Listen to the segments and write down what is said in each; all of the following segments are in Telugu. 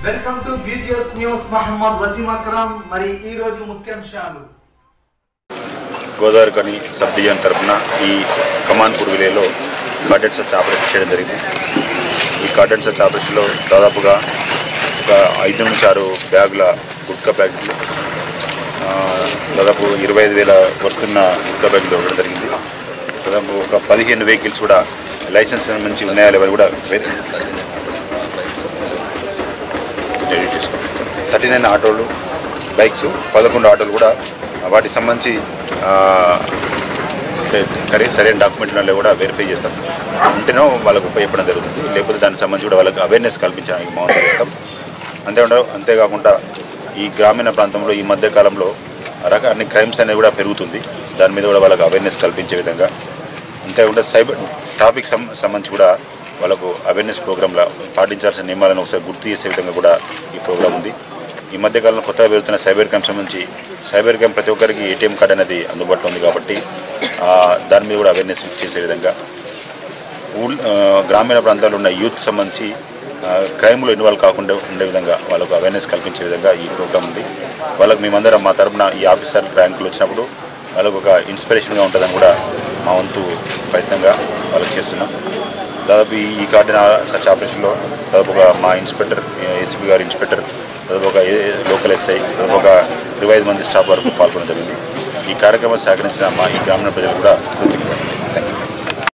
welcome to beauteous news Mohammad Wasim Akram మరి ఈ రోజు ముఖ్యాంశాలు గోదావరి కని సబ్ డివిజన్ తరఫున ఈ కమాన్పూర్ విలేజ్లో కార్డెట్ సర్చ్ ఆపరేషన్ చేయడం జరిగింది ఈ కార్డెట్ సర్చ్ ఆపరేషన్లో దాదాపుగా ఒక ఐదు నుంచి ఆరు బ్యాగుల గుట్కా ప్యాకెట్లు ఆ, దాదాపు ఇరవై ఐదు వేల వస్తున్న గుట్కా ప్యాకెట్లు దొరకడం జరిగింది దాదాపు ఒక పదిహేను వెహికల్స్ కూడా లైసెన్స్ నుంచి ఉన్నాయా లేవని కూడా వెరీ థర్టీ నైన్ ఆటోలు బైక్స్ పదకొండు ఆటోలు కూడా వాటికి సంబంధించి ఆ, సరే సరైన డాక్యుమెంట్లలో కూడా వెరిఫై చేస్తాం ఉంటేనో వాళ్ళకు ఉపయోగపడడం జరుగుతుంది లేకపోతే దానికి సంబంధించి కూడా వాళ్ళకి అవేర్నెస్ కల్పించడానికి మౌనం చేస్తాం అంతేకాకుండా అంతేకాకుండా ఈ గ్రామీణ ప్రాంతంలో ఈ మధ్య కాలంలో రక అన్ని క్రైమ్స్ అనేది కూడా పెరుగుతుంది దాని మీద కూడా వాళ్ళకి అవేర్నెస్ కల్పించే విధంగా అంతేకాకుండా సైబర్ ట్రాఫిక్ సం సంబంధించి కూడా వాళ్ళకు అవేర్నెస్ ప్రోగ్రాంలో పాటించాల్సిన నియమాలను ఒకసారి గుర్తు చేసే విధంగా కూడా ఈ ప్రోగ్రాం ఉంది ఈ మధ్య కాలంలో కొత్తగా పెరుగుతున్న సైబర్ క్రైమ్ సంబంధించి సైబర్ క్రైమ్ ప్రతి ఒక్కరికి ఏటీఎం కార్డ్ అనేది అందుబాటులో ఉంది కాబట్టి ఆ, దాని మీద కూడా అవేర్నెస్ చేసే విధంగా ఊళ్ళ ఆ, గ్రామీణ ప్రాంతాల్లో ఉన్న యూత్ సంబంధించి ఆ, క్రైమ్లో ఇన్వాల్వ్ కాకుండా ఉండే విధంగా వాళ్ళకు అవేర్నెస్ కల్పించే విధంగా ఈ ప్రోగ్రామ్ ఉంది వాళ్ళకు మేమందరం మా తరపున ఈ ఆఫీసర్ ర్యాంకులు వచ్చినప్పుడు వాళ్ళకు ఒక ఇన్స్పిరేషన్గా ఉంటుందని కూడా మా వంతు ప్రయత్నంగా వాళ్ళకి చేస్తున్నాం దాదాపు ఈ ఈ కార్డిన సచ్ ఆపరేషన్లో దాదాపు ఒక మా ఇన్స్పెక్టర్ ఏసీపీ గారి ఇన్స్పెక్టర్ దాదాపు ఒక ఏ- లోకల్ ఎస్ఐ దాదాపు ఒక ఇరవై ఐదు మంది స్టాఫ్ వరకు పాల్గొనడం జరిగింది ఈ కార్యక్రమం సహకరించిన మా ఈ గ్రామీణ ప్రజలు కూడా కృతజ్ఞతలు థ్యాంక్ యూ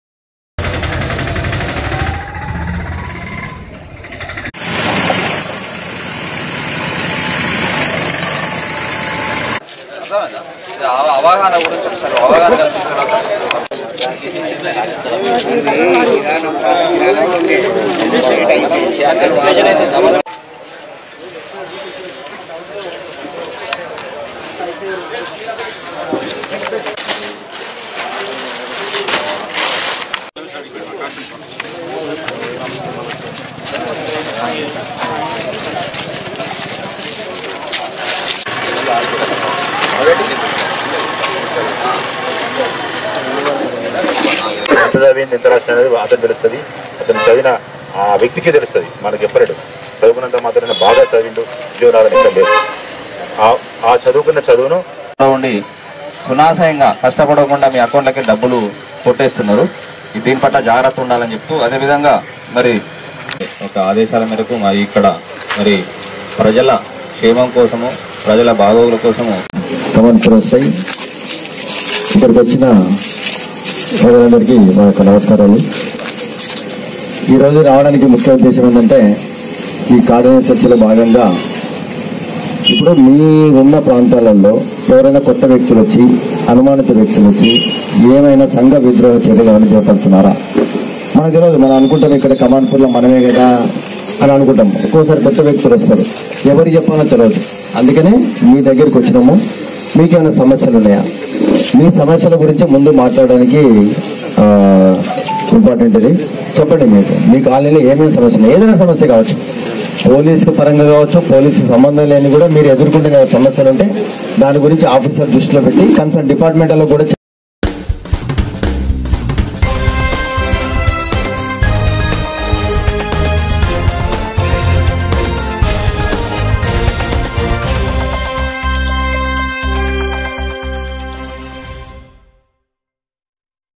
అవ- అవగాహన గురించి ఒకసారి అవగాహన కల్పిస్తున్నారు ఎంత చదివింది ఎంత రాసిన అనేది అతను తెలుస్తుంది అతను చదివిన ఆ వ్యక్తికి తెలుస్తుంది మనకి చెప్పలేడు చదువుకున్నంత మాత్రమే బాగా చదివిండు ఉద్యోగం రాదని ఇక్కడ లేదు ఆ- ఆ చదువుకున్న చదువును ఉండి సునాశయంగా కష్టపడకుండా మీ అకౌంట్లకి డబ్బులు కొట్టేస్తున్నారు ఈ దీని పట్ల జాగ్రత్త ఉండాలని చెప్తూ అదేవిధంగా మరి ఒక ఆదేశాల మేరకు మరి ఇక్కడ మరి ప్రజల క్షేమం కోసము ప్రజల బాగోగుల కోసము కమన్పూర్ వస్తాయి ఇక్కడికి వచ్చిన ప్రజలందరికీ మా యొక్క నమస్కారాలు ఈరోజు రావడానికి ముఖ్య ఉద్దేశం ఏంటంటే ఈ కార్డినెన్స్ చర్చలో భాగంగా ఇప్పుడు మీ ఉన్న ప్రాంతాలలో ఎవరైనా కొత్త వ్యక్తులు వచ్చి అనుమానిత వ్యక్తులు వచ్చి ఏమైనా సంఘ విద్రోహ చర్యలు ఏమైనా చేపడుతున్నారా మనకు తెలియదు మనం అనుకుంటాం ఇక్కడ కమాన్పూర్లో మనమే కదా అని అనుకుంటాం ఒక్కోసారి కొత్త వ్యక్తులు వస్తారు ఎవరు చెప్పాలో తెలియదు అందుకనే మీ దగ్గరికి వచ్చినాము మీకేమైనా సమస్యలు ఉన్నాయా మీ సమస్యల గురించి ముందు మాట్లాడడానికి ఇంపార్టెంట్ ఇది చెప్పండి మీకు మీ కాలనీలో ఏమేమి సమస్య ఉన్నాయి ఏదైనా సమస్య కావచ్చు పోలీసు పరంగా కావచ్చు పోలీసు సంబంధం లేని కూడా మీరు ఎదుర్కొంటున్న సమస్యలు ఉంటే దాని గురించి ఆఫీసర్ దృష్టిలో పెట్టి కన్సర్న్ డిపార్ట్మెంట్లో కూడా